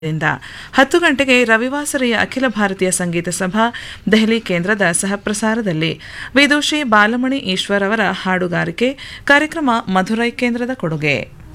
ದಿಂದ ಹತ್ತು ಗಂಟೆಗೆ ರವಿವಾಸರಿಯ ಅಖಿಲ ಭಾರತೀಯ ಸಂಗೀತ ಸಭಾ ದೆಹಲಿ ಕೇಂದ್ರದ ಸಹಪ್ರಸಾರದಲ್ಲಿ ವಿದೂಷಿ ಬಾಲಮಣಿ ಈಶ್ವರ್ ಅವರ ಹಾಡುಗಾರಿಕೆ ಕಾರ್ಯಕ್ರಮ ಮಧುರೈ ಕೇಂದ್ರದ ಕೊಡುಗೆ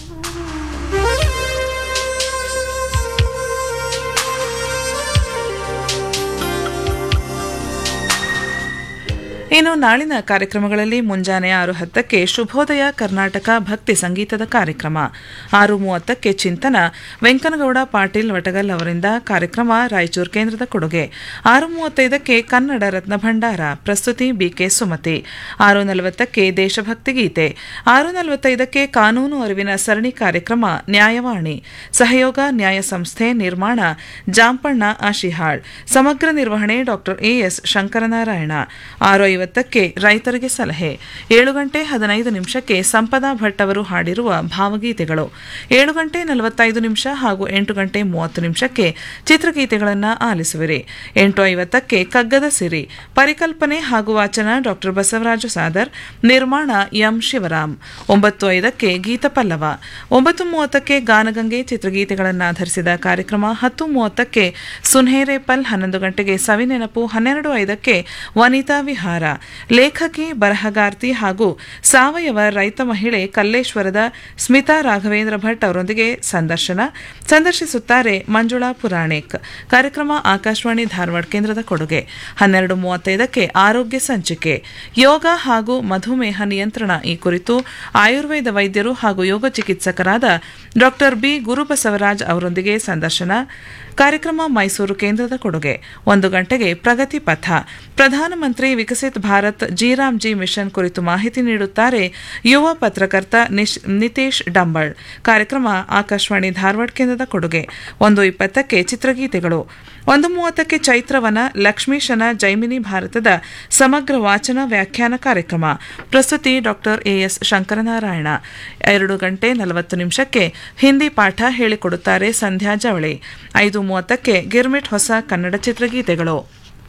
ಇನ್ನು ನಾಳಿನ ಕಾರ್ಯಕ್ರಮಗಳಲ್ಲಿ ಮುಂಜಾನೆ ಆರು ಹತ್ತಕ್ಕೆ ಶುಭೋದಯ ಕರ್ನಾಟಕ ಭಕ್ತಿ ಸಂಗೀತದ ಕಾರ್ಯಕ್ರಮ ಆರು ಮೂವತ್ತಕ್ಕೆ ಚಿಂತನ ವೆಂಕನಗೌಡ ಪಾಟೀಲ್ ವಟಗಲ್ ಅವರಿಂದ ಕಾರ್ಯಕ್ರಮ ರಾಯಚೂರು ಕೇಂದ್ರದ ಕೊಡುಗೆ ಆರು ಮೂವತ್ತೈದಕ್ಕೆ ಕನ್ನಡ ರತ್ನ ಭಂಡಾರ ಪ್ರಸ್ತುತಿ ಬಿಕೆ ಸುಮತಿ ಆರು ನಲವತ್ತಕ್ಕೆ ದೇಶಭಕ್ತಿ ಗೀತೆ ಆರು ನಲವತ್ತೈದಕ್ಕೆ ಕಾನೂನು ಅರಿವಿನ ಸರಣಿ ಕಾರ್ಯಕ್ರಮ ನ್ಯಾಯವಾಣಿ ಸಹಯೋಗ ನ್ಯಾಯ ಸಂಸ್ಥೆ ನಿರ್ಮಾಣ ಜಾಂಪಣ್ಣ ಆಶಿಹಾಳ್ ಸಮಗ್ರ ನಿರ್ವಹಣೆ ಡಾಕ್ಟರ್ ಎಎಸ್ ಶಂಕರನಾರಾಯಣ ಆರು ಐವತ್ತಕ್ಕೆ ರೈತರಿಗೆ ಸಲಹೆ ಏಳು ಗಂಟೆ ಹದಿನೈದು ನಿಮಿಷಕ್ಕೆ ಸಂಪದಾ ಭಟ್ ಅವರು ಹಾಡಿರುವ ಭಾವಗೀತೆಗಳು ಏಳು ಗಂಟೆ ನಲವತ್ತೈದು ನಿಮಿಷ ಹಾಗೂ ಎಂಟು ಗಂಟೆ ಮೂವತ್ತು ನಿಮಿಷಕ್ಕೆ ಚಿತ್ರಗೀತೆಗಳನ್ನು ಆಲಿಸುವಿರಿ ಎಂಟು ಐವತ್ತಕ್ಕೆ ಕಗ್ಗದ ಸಿರಿ ಪರಿಕಲ್ಪನೆ ಹಾಗೂ ವಾಚನ ಡಾಕ್ಟರ್ ಬಸವರಾಜ ಸಾದರ್ ನಿರ್ಮಾಣ ಎಂ ಶಿವರಾಮ್ ಒಂಬತ್ತು ಐದಕ್ಕೆ ಗೀತ ಪಲ್ಲವ ಒಂಬತ್ತು ಮೂವತ್ತಕ್ಕೆ ಗಾನಗಂಗೆ ಚಿತ್ರಗೀತೆಗಳನ್ನು ಆಧರಿಸಿದ ಕಾರ್ಯಕ್ರಮ ಹತ್ತು ಮೂವತ್ತಕ್ಕೆ ಸುನ್ಹೇರೇಪಲ್ ಹನ್ನೊಂದು ಗಂಟೆಗೆ ಸವಿನೆನಪು ಹನ್ನೆರಡು ಐದಕ್ಕೆ ವನಿತಾ ವಿಹಾರ ಲೇಖಕಿ ಬರಹಗಾರ್ತಿ ಹಾಗೂ ಸಾವಯವ ರೈತ ಮಹಿಳೆ ಕಲ್ಲೇಶ್ವರದ ಸ್ಮಿತಾ ರಾಘವೇಂದ್ರ ಭಟ್ ಅವರೊಂದಿಗೆ ಸಂದರ್ಶನ ಸಂದರ್ಶಿಸುತ್ತಾರೆ ಮಂಜುಳಾ ಪುರಾಣಿಕ್ ಕಾರ್ಯಕ್ರಮ ಆಕಾಶವಾಣಿ ಧಾರವಾಡ ಕೇಂದ್ರದ ಕೊಡುಗೆ ಹನ್ನೆರಡು ಮೂವತ್ತೈದಕ್ಕೆ ಆರೋಗ್ಯ ಸಂಚಿಕೆ ಯೋಗ ಹಾಗೂ ಮಧುಮೇಹ ನಿಯಂತ್ರಣ ಈ ಕುರಿತು ಆಯುರ್ವೇದ ವೈದ್ಯರು ಹಾಗೂ ಯೋಗ ಚಿಕಿತ್ಸಕರಾದ ಡಾಕ್ಟರ್ ಬಿ ಗುರುಬಸವರಾಜ್ ಅವರೊಂದಿಗೆ ಸಂದರ್ಶನ ಕಾರ್ಯಕ್ರಮ ಮೈಸೂರು ಕೇಂದ್ರದ ಕೊಡುಗೆ ಒಂದು ಗಂಟೆಗೆ ಪ್ರಗತಿ ಪಥ ಪ್ರಧಾನಮಂತ್ರಿ ವಿಕಸಿತ್ ಭಾರತ್ ಜಿರಾಮ್ಜಿ ಮಿಷನ್ ಕುರಿತು ಮಾಹಿತಿ ನೀಡುತ್ತಾರೆ ಯುವ ಪತ್ರಕರ್ತ ನಿತೇಶ್ ಡಂಬಳ್ ಕಾರ್ಯಕ್ರಮ ಆಕಾಶವಾಣಿ ಧಾರವಾಡ ಕೇಂದ್ರದ ಕೊಡುಗೆ ಒಂದು ಇಪ್ಪತ್ತಕ್ಕೆ ಚಿತ್ರಗೀತೆಗಳು ಒಂದು ಮೂವತ್ತಕ್ಕೆ ಚೈತ್ರವನ ಲಕ್ಷ್ಮೀಶನ ಜೈಮಿನಿ ಭಾರತದ ಸಮಗ್ರ ವಾಚನ ವ್ಯಾಖ್ಯಾನ ಕಾರ್ಯಕ್ರಮ ಪ್ರಸ್ತುತಿ ಡಾಕ್ಟರ್ ಎಎಸ್ ಶಂಕರನಾರಾಯಣ ಎರಡು ಗಂಟೆ ನಲವತ್ತು ನಿಮಿಷಕ್ಕೆ ಹಿಂದಿ ಪಾಠ ಹೇಳಿಕೊಡುತ್ತಾರೆ ಸಂಧ್ಯಾ ಜವಳಿ ಐದು ಮೂವತ್ತಕ್ಕೆ ಗಿರ್ಮಿಟ್ ಹೊಸ ಕನ್ನಡ ಚಿತ್ರಗೀತೆಗಳು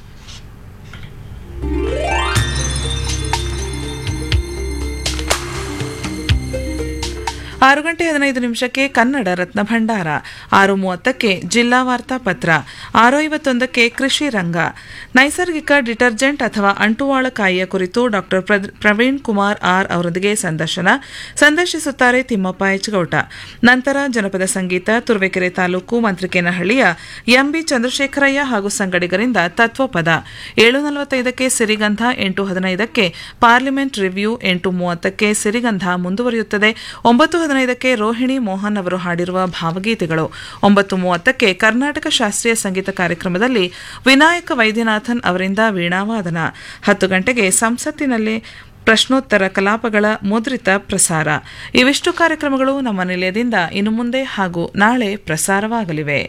ಆರು ಗಂಟೆ ಹದಿನೈದು ನಿಮಿಷಕ್ಕೆ ಕನ್ನಡ ರತ್ನ ಭಂಡಾರ ಆರು ಮೂವತ್ತಕ್ಕೆ ಜಿಲ್ಲಾ ವಾರ್ತಾ ಪತ್ರ ಆರು ಐವತ್ತೊಂದಕ್ಕೆ ಕೃಷಿ ರಂಗ ನೈಸರ್ಗಿಕ ಡಿಟರ್ಜೆಂಟ್ ಅಥವಾ ಅಂಟುವಾಳಕಾಯಿಯ ಕುರಿತು ಡಾಕ್ಟರ್ ಪ್ರವೀಣ್ ಕುಮಾರ್ ಆರ್ ಅವರೊಂದಿಗೆ ಸಂದರ್ಶನ ಸಂದರ್ಶಿಸುತ್ತಾರೆ ತಿಮ್ಮಪ್ಪ ಎಚ್ಗೌಟ ನಂತರ ಜನಪದ ಸಂಗೀತ ತುರುವೇಕೆರೆ ತಾಲೂಕು ಮಂತ್ರಿಕೇನಹಳ್ಳಿಯ ಎಂಬಿ ಚಂದ್ರಶೇಖರಯ್ಯ ಹಾಗೂ ಸಂಗಡಿಗರಿಂದ ತತ್ವಪದ ಏಳು ನಲವತ್ತೈದಕ್ಕೆ ಸಿರಿಗಂಧ ಎಂಟು ಹದಿನೈದಕ್ಕೆ ಪಾರ್ಲಿಮೆಂಟ್ ರಿವ್ಯೂ ಎಂಟು ಮೂವತ್ತಕ್ಕೆ ಸಿರಿಗಂಧ ಮುಂದುವರಿಯುತ್ತದೆ ಒಂಬತ್ತು ಹದಿನೈದಕ್ಕೆ ರೋಹಿಣಿ ಮೋಹನ್ ಅವರು ಹಾಡಿರುವ ಭಾವಗೀತೆಗಳು ಒಂಬತ್ತು ಮೂವತ್ತಕ್ಕೆ ಕರ್ನಾಟಕ ಶಾಸ್ತ್ರೀಯ ಸಂಗೀತ ಕಾರ್ಯಕ್ರಮದಲ್ಲಿ ವಿನಾಯಕ ವೈದ್ಯನಾಥನ್ ಅವರಿಂದ ವೀಣಾವಾದನ ಹತ್ತು ಗಂಟೆಗೆ ಸಂಸತ್ತಿನಲ್ಲಿ ಪ್ರಶ್ನೋತ್ತರ ಕಲಾಪಗಳ ಮುದ್ರಿತ ಪ್ರಸಾರ ಇವಿಷ್ಟು ಕಾರ್ಯಕ್ರಮಗಳು ನಮ್ಮ ನಿಲಯದಿಂದ ಇನ್ನು ಮುಂದೆ ಹಾಗೂ ನಾಳೆ ಪ್ರಸಾರವಾಗಲಿವೆ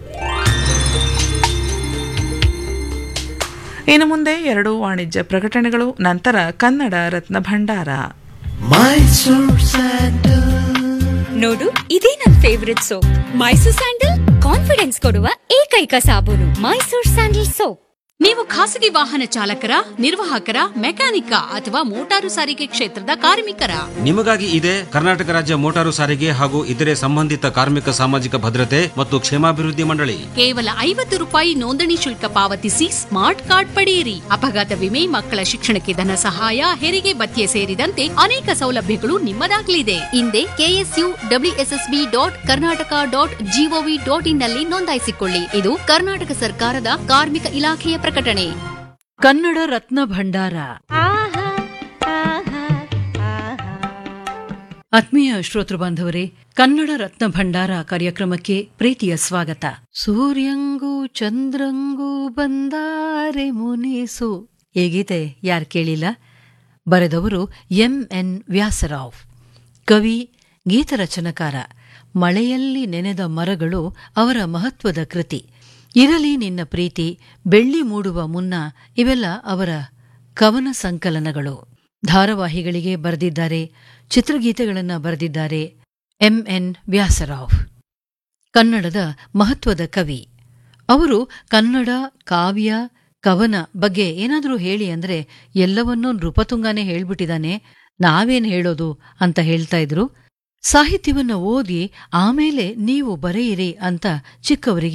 ಇನ್ನು ಮುಂದೆ ಎರಡು ವಾಣಿಜ್ಯ ಪ್ರಕಟಣೆಗಳು ನಂತರ ಕನ್ನಡ ರತ್ನ ಭಂಡಾರ ನೋಡು ಇದೇ ನನ್ favourite soap Mysore sandal confidence ಕೊಡುವ ಏಕೈಕ ಸಾಬೂನು ಮೈಸೂರ್ ಸ್ಯಾಂಡಲ್ ಸೋಪ್ ನೀವು ಖಾಸಗಿ ವಾಹನ ಚಾಲಕರ ನಿರ್ವಾಹಕರ ಮೆಕ್ಯಾನಿಕ ಅಥವಾ ಮೋಟಾರು ಸಾರಿಗೆ ಕ್ಷೇತ್ರದ ಕಾರ್ಮಿಕರ ನಿಮಗಾಗಿ ಇದೆ ಕರ್ನಾಟಕ ರಾಜ್ಯ ಮೋಟಾರು ಸಾರಿಗೆ ಹಾಗೂ ಇತರೆ ಸಂಬಂಧಿತ ಕಾರ್ಮಿಕ ಸಾಮಾಜಿಕ ಭದ್ರತೆ ಮತ್ತು ಕ್ಷೇಮಾಭಿವೃದ್ಧಿ ಮಂಡಳಿ ಕೇವಲ ಐವತ್ತು ರೂಪಾಯಿ ನೋಂದಣಿ ಶುಲ್ಕ ಪಾವತಿಸಿ ಸ್ಮಾರ್ಟ್ ಕಾರ್ಡ್ ಪಡೆಯಿರಿ ಅಪಘಾತ ವಿಮೆ ಮಕ್ಕಳ ಶಿಕ್ಷಣಕ್ಕೆ ಧನ ಸಹಾಯ ಹೆರಿಗೆ ಭತ್ಯೆ ಸೇರಿದಂತೆ ಅನೇಕ ಸೌಲಭ್ಯಗಳು ನಿಮ್ಮದಾಗಲಿದೆ ಹಿಂದೆ KSU WSSB dot Karnataka dot GOV dot in ನಲ್ಲಿ ನೋಂದಾಯಿಸಿಕೊಳ್ಳಿ ಇದು ಕರ್ನಾಟಕ ಸರ್ಕಾರದ ಕಾರ್ಮಿಕ ಇಲಾಖೆಯ ಪ್ರಕಟಣೆ ಕನ್ನಡ ರತ್ನ ಭಂಡಾರ ಆತ್ಮೀಯ ಶ್ರೋತೃ ಬಾಂಧವರೇ ಕನ್ನಡ ರತ್ನ ಭಂಡಾರ ಕಾರ್ಯಕ್ರಮಕ್ಕೆ ಪ್ರೀತಿಯ ಸ್ವಾಗತ ಸೂರ್ಯಂಗೂ ಚಂದ್ರಂಗೂ ಬಂದಾರೆ ಮುನಿಸು ಈ ಗೀತೆ ಯಾರು ಕೇಳಿಲ್ಲ ಬರೆದವರು ಎಂ ಎನ್ ವ್ಯಾಸರಾವ್ ಕವಿ ಗೀತರಚನಕಾರ ಮಳೆಯಲ್ಲಿ ನೆನೆದ ಮರಗಳು ಅವರ ಮಹತ್ವದ ಕೃತಿ ಇರಲಿ ನಿನ್ನ ಪ್ರೀತಿ ಬೆಳ್ಳಿ ಮೂಡುವ ಮುನ್ನ ಇವೆಲ್ಲ ಅವರ ಕವನ ಸಂಕಲನಗಳು ಧಾರಾವಾಹಿಗಳಿಗೆ ಬರೆದಿದ್ದಾರೆ ಚಿತ್ರಗೀತೆಗಳನ್ನು ಬರೆದಿದ್ದಾರೆ ಎಂಎನ್ ವ್ಯಾಸರಾವ್ ಕನ್ನಡದ ಮಹತ್ವದ ಕವಿ ಅವರು ಕನ್ನಡ ಕಾವ್ಯ ಕವನ ಬಗ್ಗೆ ಏನಾದರೂ ಹೇಳಿ ಅಂದ್ರೆ ಎಲ್ಲವನ್ನೂ ನೃಪತುಂಗಾನೇ ಹೇಳ್ಬಿಟ್ಟಿದ್ದಾನೆ ನಾವೇನ್ ಹೇಳೋದು ಅಂತ ಹೇಳ್ತಾ ಇದ್ರು ಸಾಹಿತ್ಯವನ್ನ ಓದಿ ಆಮೇಲೆ ನೀವು ಬರೆಯಿರಿ ಅಂತ ಚಿಕ್ಕವರಿಗೆ